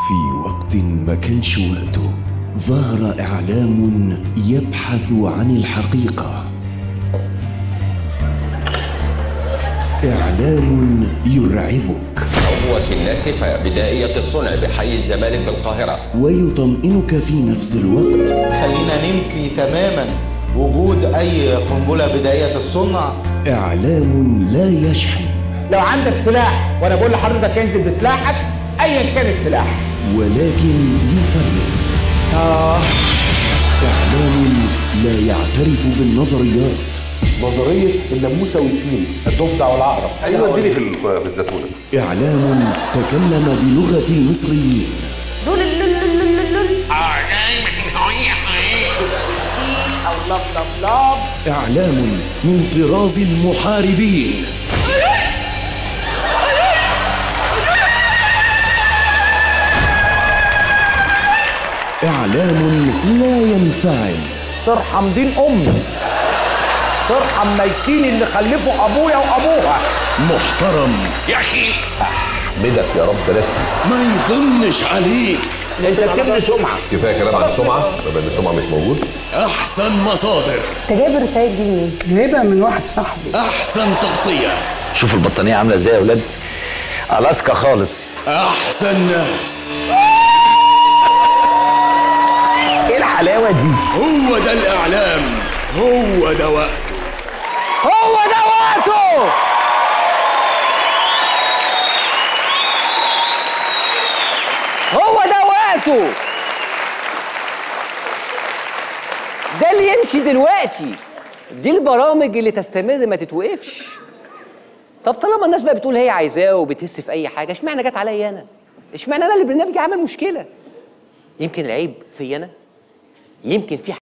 في وقت ما كانش وقته ظهر إعلام يبحث عن الحقيقة إعلام يرعبك عبوة الناسفة بدائية الصنع بحي الزمالك بالقاهرة ويطمئنك في نفس الوقت خلينا ننفي تماما وجود اي قنبله بدائيه الصنع إعلام لا يشحن لو عندك سلاح وانا بقول لحضرتك انزل بسلاحك ايا كان السلاح ولكن يفرق إعلام لا يعترف بالنظريات نظريه الناموسه والفيل الضفدع والعقرب ايوه اديني في في الزيتونه إعلام تكلم بلغة المصريين دول اللول اللول اللول او لب لب لب إعلام من طراز المحاربين إعلام لا ينفعل ترحم دين امي ترحم ميتين اللي خلفوا ابويا وابوها محترم بدك يا رب رسمي ما يضنش عليك انت بتبني سمعه كفايه كلام عن السمعه بما ان السمعه مش موجود أحسن مصادر انت جايب الرسائل دي منين؟ جايبها من واحد صاحبي أحسن تغطية شوف البطانية عاملة ازاي يا ولاد ألاسكا خالص أحسن ناس ايه الحلاوة دي هو ده الإعلام هو ده وقته هو ده وقته هو ده وقته ده اللي يمشي دلوقتي دي البرامج اللي تستمر ما تتوقفش طب طالما الناس بقى بتقول هي عايزاه وبتهس في اي حاجه اشمعنى جت عليا انا اشمعنى انا اللي برنامجي عمل مشكله يمكن العيب في انا يمكن في